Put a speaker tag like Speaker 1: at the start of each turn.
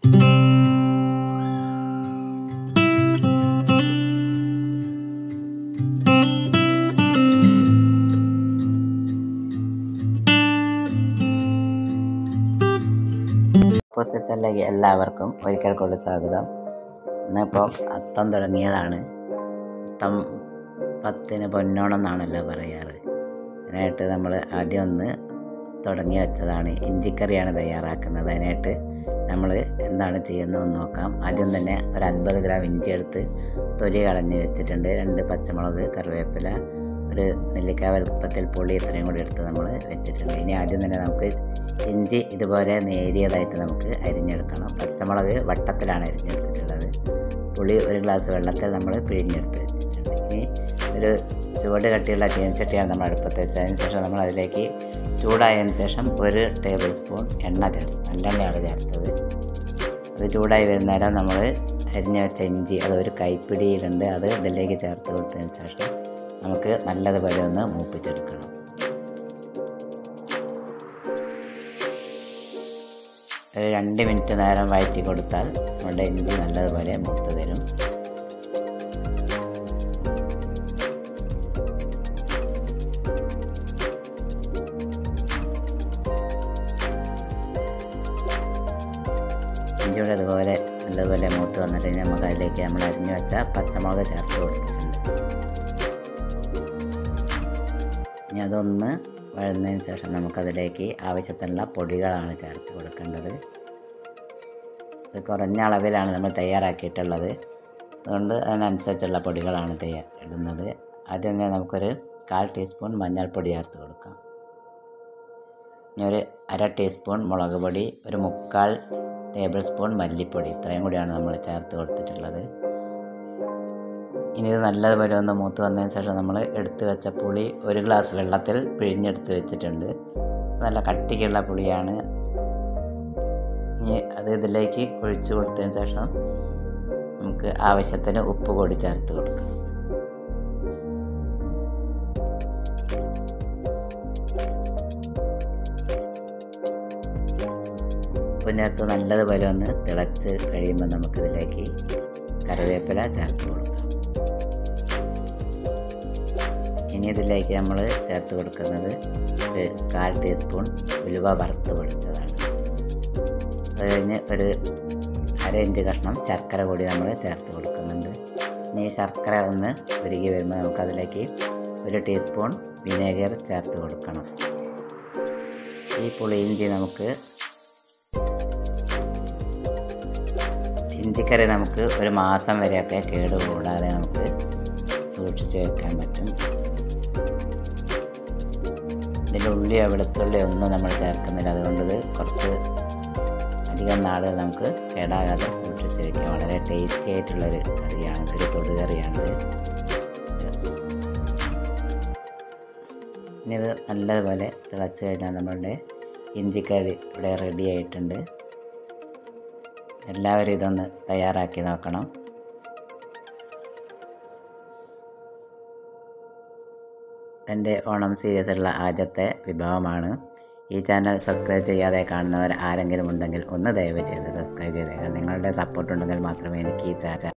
Speaker 1: പുസ്തകത്തിലേക്ക് എല്ലാവർക്കും ഒരിക്കൽ കൂടി സ്വാഗതം ഇന്നിപ്പോൾ അത്തം തുടങ്ങിയതാണ് അത്തം പത്തിന് പൊന്നോണം എന്നാണല്ലോ പറയാറ് അതിനായിട്ട് നമ്മൾ ആദ്യം ഒന്ന് തുടങ്ങി വെച്ചതാണ് ഇഞ്ചിക്കറിയാണ് തയ്യാറാക്കുന്നത് അതിനായിട്ട് നമ്മൾ എന്താണ് ചെയ്യുന്നതെന്ന് നോക്കാം ആദ്യം തന്നെ ഒരു അൻപത് ഗ്രാം ഇഞ്ചി എടുത്ത് തൊലി കളഞ്ഞ് വെച്ചിട്ടുണ്ട് രണ്ട് പച്ചമുളക് കറിവേപ്പില ഒരു നെല്ലിക്ക വലുപ്പത്തിൽ പുളി ഇത്രയും കൂടി എടുത്ത് നമ്മൾ വെച്ചിട്ടുണ്ട് ഇനി ആദ്യം തന്നെ നമുക്ക് ഇഞ്ചി ഇതുപോലെ നേരിയതായിട്ട് നമുക്ക് അരിഞ്ഞെടുക്കണം പച്ചമുളക് വട്ടത്തിലാണ് അരിഞ്ഞെടുത്തിട്ടുള്ളത് പുളി ഒരു ഗ്ലാസ് വെള്ളത്തിൽ നമ്മൾ പിഴിഞ്ഞെടുത്ത് വെച്ചിട്ടുണ്ട് ഇനി ഒരു ചുവട് കട്ടിയുള്ള ചീനച്ചട്ടിയാണ് നമ്മൾ അടുപ്പത്ത് വെച്ചതിന് ശേഷം നമ്മൾ അതിലേക്ക് ചൂടായതിന് ശേഷം ഒരു ടേബിൾ സ്പൂൺ എണ്ണ ചേർത്ത് നല്ലെണ്ണയാണ് ചേർത്തത് അത് ചൂടായി വരുന്നേരം നമ്മൾ അരിഞ്ഞ് വെച്ച ഇഞ്ചി അത് ഒരു കൈപ്പിടിയിലുണ്ട് അത് ഇതിലേക്ക് ചേർത്ത് കൊടുത്തതിന് ശേഷം നമുക്ക് നല്ലതുപോലെ ഒന്ന് മൂപ്പിച്ചെടുക്കണം ഒരു രണ്ട് മിനിറ്റ് നേരം വഴറ്റി കൊടുത്താൽ നമ്മുടെ ഇഞ്ചി നല്ലതുപോലെ മൂത്ത് വരും ഇഞ്ചിയുടെ അതുപോലെ നല്ലതുപോലെ മൂത്ത് വന്നിട്ട് നമുക്ക് അതിലേക്ക് നമ്മൾ അരിഞ്ഞു വെച്ച പച്ചമുളക് ചേർത്ത് കൊടുത്തിട്ടുണ്ട് ഇനി അതൊന്ന് വഴന്നതിന് ശേഷം നമുക്കതിലേക്ക് ആവശ്യത്തിനുള്ള പൊടികളാണ് ചേർത്ത് കൊടുക്കേണ്ടത് ഇത് കുറഞ്ഞ അളവിലാണ് നമ്മൾ തയ്യാറാക്കിയിട്ടുള്ളത് അതുകൊണ്ട് അതിനനുസരിച്ചുള്ള പൊടികളാണ് തയ്യാർ ഇടുന്നത് ആദ്യം തന്നെ നമുക്കൊരു കാൽ ടീസ്പൂൺ മഞ്ഞൾപ്പൊടി ചേർത്ത് കൊടുക്കാം ഇനി ഒരു അര ടീസ്പൂൺ മുളക് പൊടി ഒരു മുക്കാൽ ടേബിൾ സ്പൂൺ മല്ലിപ്പൊടി ഇത്രയും കൂടിയാണ് നമ്മൾ ചേർത്ത് കൊടുത്തിട്ടുള്ളത് ഇനി ഇത് നല്ലതുപോലെ ഒന്ന് മൂത്ത് വന്നതിന് ശേഷം നമ്മൾ എടുത്തു വെച്ച പുളി ഒരു ഗ്ലാസ് വെള്ളത്തിൽ പിഴിഞ്ഞെടുത്ത് വെച്ചിട്ടുണ്ട് നല്ല കട്ടിക്കുള്ള പുളിയാണ് ഇനി അത് ഇതിലേക്ക് ഒഴിച്ചു കൊടുത്തതിന് ശേഷം നമുക്ക് ആവശ്യത്തിന് ഉപ്പ് കൂടി ചേർത്ത് കൊടുക്കാം ഉപ്പിനകത്ത് നല്ലതുപോലെ ഒന്ന് തിളച്ച് കഴിയുമ്പോൾ നമുക്കിതിലേക്ക് കറിവേപ്പില ചേർത്ത് കൊടുക്കാം ഇനി ഇതിലേക്ക് നമ്മൾ ചേർത്ത് കൊടുക്കുന്നത് ഒരു കാൽ ടീസ്പൂൺ ഉലുവ വറുത്ത് പൊടിച്ചതാണ് അത് കഴിഞ്ഞ് ഒരു അര ഇഞ്ച് കഷ്ണം ശർക്കര കൂടി നമ്മൾ ചേർത്ത് കൊടുക്കുന്നുണ്ട് ഇനി ഈ ശർക്കര ഒന്ന് ഉരുകി വരുമ്പോൾ നമുക്കതിലേക്ക് ഒരു ടീസ്പൂൺ വിനേഗർ ചേർത്ത് കൊടുക്കണം ഈ പുളിയിഞ്ചി നമുക്ക് ഇഞ്ചിക്കറി നമുക്ക് ഒരു മാസം വരെയൊക്കെ കേടുകൂടാതെ നമുക്ക് സൂക്ഷിച്ച് വെക്കാൻ പറ്റും ഇതിൽ ഉള്ളിയോ വെളുത്തുള്ളിയോ ഒന്നും നമ്മൾ ചേർക്കുന്നില്ല അതുകൊണ്ട് ഇത് കുറച്ച് അധികം നാൾ നമുക്ക് കേടാകാതെ സൂക്ഷിച്ച് വയ്ക്കാം വളരെ ടേസ്റ്റി ആയിട്ടുള്ളൊരു കറിയാണ് ഒരു തൊടുകറിയാണിത് ഇനി ഇത് നല്ലതുപോലെ തിളച്ച് കഴിഞ്ഞാൽ നമ്മളുടെ ഇഞ്ചിക്കറി ഇവിടെ റെഡി ആയിട്ടുണ്ട് എല്ലാവരും ഇതൊന്ന് തയ്യാറാക്കി നോക്കണം എൻ്റെ ഓണം സീരീസിലുള്ള ആദ്യത്തെ വിഭവമാണ് ഈ ചാനൽ സബ്സ്ക്രൈബ് ചെയ്യാതെ കാണുന്നവർ ആരെങ്കിലും ഉണ്ടെങ്കിൽ ഒന്ന് ദയവ് ചെയ്ത് സബ്സ്ക്രൈബ് ചെയ്തേക്കാം നിങ്ങളുടെ സപ്പോർട്ട് ഉണ്ടെങ്കിൽ മാത്രമേ എനിക്ക് ഈ ചാനൽ